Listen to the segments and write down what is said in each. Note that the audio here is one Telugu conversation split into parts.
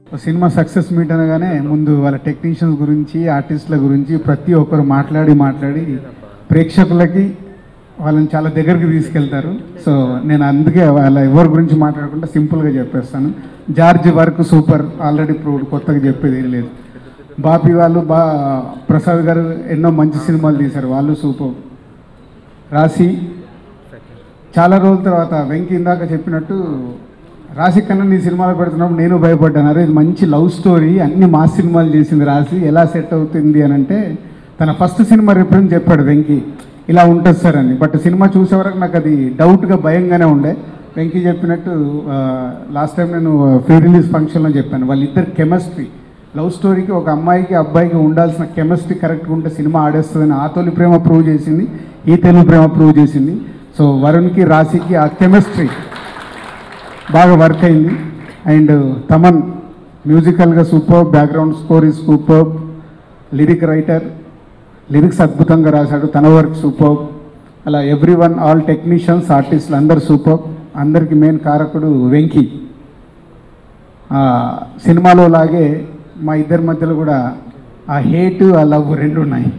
సినిమా సక్సెస్ మీట్ అనగానే ముందు వాళ్ళ టెక్నీషియన్స్ గురించి ఆర్టిస్టుల గురించి ప్రతి ఒక్కరు మాట్లాడి మాట్లాడి ప్రేక్షకులకి వాళ్ళని చాలా దగ్గరికి తీసుకెళ్తారు సో నేను అందుకే వాళ్ళ ఎవరి గురించి మాట్లాడకుండా సింపుల్గా చెప్పేస్తాను George work super already proved కొత్తగా చెప్పేది ఏం లేదు బాపి వాళ్ళు బా ప్రసాద్ గారు ఎన్నో మంచి సినిమాలు తీశారు వాళ్ళు సూపర్ రాసి చాలా రోజుల తర్వాత వెంకీ ఇందాక చెప్పినట్టు రాశి కన్నా నీ సినిమాలు పెడుతున్నప్పుడు నేను భయపడ్డాను అరే ఇది మంచి లవ్ స్టోరీ అన్ని మా సినిమాలు చేసింది రాసి ఎలా సెట్ అవుతుంది అని అంటే తన ఫస్ట్ సినిమా రిఫరెన్స్ చెప్పాడు వెంకీ ఇలా ఉంటుంది సార్ అని బట్ సినిమా చూసే వరకు నాకు అది డౌట్గా భయంగానే ఉండే వెంకీ చెప్పినట్టు లాస్ట్ టైం నేను ఫ్రీ రిలీజ్ ఫంక్షన్లో చెప్పాను వాళ్ళిద్దరు కెమిస్ట్రీ లవ్ స్టోరీకి ఒక అమ్మాయికి అబ్బాయికి ఉండాల్సిన కెమిస్ట్రీ కరెక్ట్గా ఉంటే సినిమా ఆడేస్తుందని ఆ తొలి ప్రేమ ప్రూవ్ చేసింది ఈ తెలుగు ప్రేమ ప్రూవ్ చేసింది సో వరుణ్కి రాశికి ఆ కెమిస్ట్రీ బాగా వర్క్ అయింది అండ్ తమన్ మ్యూజికల్గా super background score is super lyric writer lyrics అద్భుతంగా రాశాడు తన వర్క్ సూపర్ అలా ఎవ్రీ వన్ ఆల్ టెక్నీషియన్స్ ఆర్టిస్టులు అందరు సూపర్ అందరికి మెయిన్ కారకుడు వెంకీ ఆ, సినిమాలో లాగే మా ఇద్దరి మధ్యలో కూడా ఆ హేట్ ఆ లవ్ రెండు ఉన్నాయి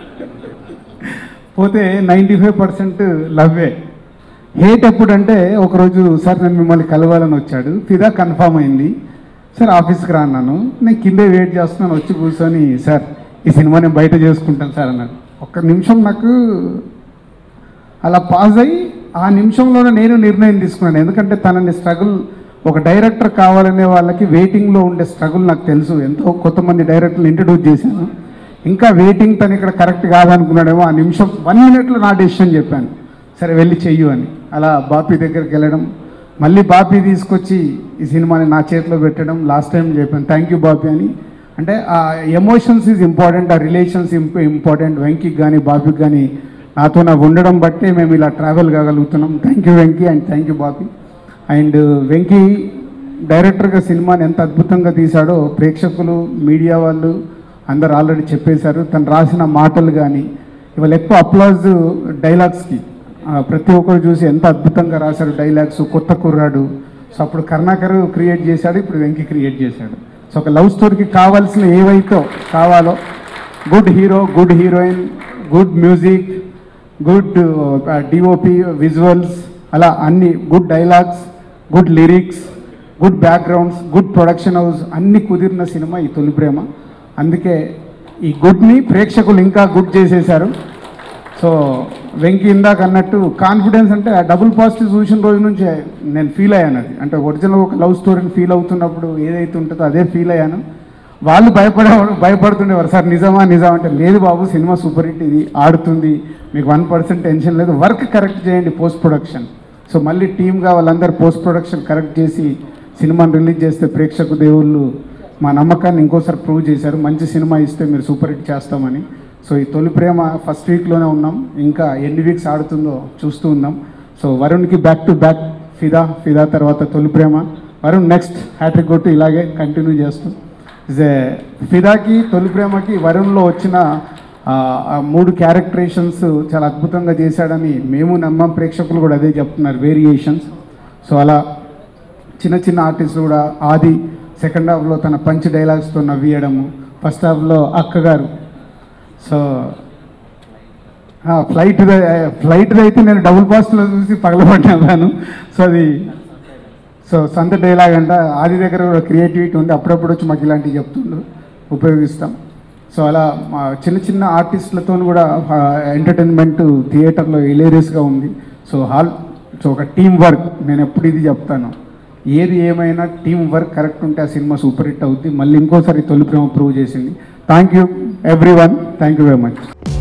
పోతే నైంటీ ఫైవ్ పర్సెంట్ లవ్వే హేట్ ఎప్పుడంటే ఒకరోజు సార్ నేను మిమ్మల్ని కలవాలని వచ్చాడు ఫిదా కన్ఫామ్ అయింది సార్ ఆఫీస్కి రా అన్నాను నేను కిందే వెయిట్ చేస్తున్నాను వచ్చి కూర్చొని సార్ ఈ సినిమా నేను బయట చేసుకుంటాను సార్ అన్నాడు ఒక్క నిమిషం నాకు అలా పాజ్ అయ్యి ఆ నిమిషంలోనే నేను నిర్ణయం తీసుకున్నాను ఎందుకంటే తనని స్ట్రగుల్ ఒక డైరెక్టర్ కావాలనే వాళ్ళకి వెయిటింగ్లో ఉండే స్ట్రగుల్ నాకు తెలుసు ఎంతో కొంతమంది డైరెక్టర్లు ఇంట్రడ్యూస్ చేశాను ఇంకా వెయిటింగ్ తను ఇక్కడ కరెక్ట్ కాదనుకున్నాడేమో ఆ నిమిషం వన్ మినిట్లో నా డెసిషన్ చెప్పాను సరే వెళ్ళి చెయ్యు అని అలా బాపీ దగ్గరికి వెళ్ళడం మళ్ళీ బాపీ తీసుకొచ్చి ఈ సినిమాని నా చేతిలో పెట్టడం లాస్ట్ టైం చెప్పాను థ్యాంక్ యూ బాపీ అని అంటే ఆ ఎమోషన్స్ ఈజ్ ఇంపార్టెంట్ ఆ రిలేషన్స్ ఇంపార్టెంట్ వెంకీకి కానీ బాపీకి కానీ నాతో నాకు ఉండడం బట్టే మేము ఇలా ట్రావెల్ కాగలుగుతున్నాం thank you Venky and thank you Bapi and Venky డైరెక్టర్గా సినిమాని ఎంత అద్భుతంగా తీశాడో ప్రేక్షకులు మీడియా వాళ్ళు అందరు ఆల్రెడీ చెప్పేశారు తను రాసిన మాటలు కానీ ఇవాళ ఎక్కువ అప్లాజ్ డైలాగ్స్కి ప్రతి ఒక్కరు చూసి ఎంత అద్భుతంగా రాశారు డైలాగ్స్ కొత్త కుర్రాడు సో అప్పుడు కరుణాకర్ క్రియేట్ చేశాడు ఇప్పుడు వెంకీ క్రియేట్ చేశాడు సో ఒక లవ్ స్టోరీకి కావాల్సిన ఏవైతే కావాలో good hero good heroine good music good DOP visuals అలా అన్ని good dialogues good lyrics good backgrounds good production house అన్ని కుదిరిన సినిమా ఈ తొలి ప్రేమ అందుకే ఈ గుడ్ని ప్రేక్షకులు ఇంకా గుడ్ చేసేశారు సో వెంకీ ఇందాక అన్నట్టు కాన్ఫిడెన్స్ అంటే ఆ డబుల్ పాజిటివ్ చూసిన రోజు నుంచి నేను ఫీల్ అయ్యాను అది అంటే ఒరిజినల్ ఒక లవ్ స్టోరీని ఫీల్ అవుతున్నప్పుడు ఏదైతే ఉంటుందో అదే ఫీల్ అయ్యాను వాళ్ళు భయపడే భయపడుతుండేవారు సార్ నిజమా నిజం అంటే లేదు బాబు సినిమా సూపర్ హిట్ ఇది ఆడుతుంది మీకు వన్ పర్సెంట్ టెన్షన్ లేదు వర్క్ కరెక్ట్ చేయండి పోస్ట్ ప్రొడక్షన్ సో మళ్ళీ టీమ్గా వాళ్ళందరూ పోస్ట్ ప్రొడక్షన్ కరెక్ట్ చేసి సినిమాని రిలీజ్ చేస్తే ప్రేక్షకు దేవుళ్ళు మా నమ్మకాన్ని ఇంకోసారి ప్రూవ్ చేశారు మంచి సినిమా ఇస్తే మీరు సూపర్ హిట్ చేస్తామని సో ఈ తొలి ప్రేమ ఫస్ట్ వీక్లోనే ఉన్నాం ఇంకా ఎన్ని వీక్స్ ఆడుతుందో చూస్తూ ఉన్నాం సో వరుణ్కి back to back Fidaa Fidaa తర్వాత తొలి ప్రేమ వరుణ్ నెక్స్ట్ హ్యాట్రిక్ కొట్టు ఇలాగే కంటిన్యూ చేస్తూ ఇస్ ఏ ఫిదాకి తొలి ప్రేమకి వరుణ్లో వచ్చిన ఆ, ఆ మూడు క్యారెక్టరేషన్స్ చాలా అద్భుతంగా చేశాడని మేము నమ్మం ప్రేక్షకులు కూడా అదే చెప్తున్నారు వేరియేషన్స్ సో అలా చిన్న చిన్న ఆర్టిస్టులు కూడా ఆది సెకండ్ హాఫ్లో తన పంచ్ డైలాగ్స్తో నవ్వియడము ఫస్ట్ హాఫ్లో అక్కగారు సో ఫ్లైట్ ఫ్లైట్ అయితే నేను డబుల్ పాస్ట్లో చూసి పగలబడ్డాను సో అది సో సొంత డైలాగ్ అంట ఆది దగ్గర కూడా క్రియేటివిటీ ఉంది అప్పుడప్పుడు వచ్చి మాకు ఇలాంటివి చెప్తుండ్రు ఉపయోగిస్తాం సో అలా మా చిన్న చిన్న ఆర్టిస్టులతో కూడా ఎంటర్టైన్మెంట్ థియేటర్లో హిలేరియస్గా ఉంది సో హాల్ సో ఒక టీం వర్క్ నేను ఎప్పుడు ఇది చెప్తాను ఏది ఏమైనా టీం వర్క్ కరెక్ట్ ఉంటే ఆ సినిమా సూపర్ హిట్ అవుద్ది మళ్ళీ ఇంకోసారి తొలి ప్రేమ ప్రూవ్ చేసింది thank you everyone thank you very much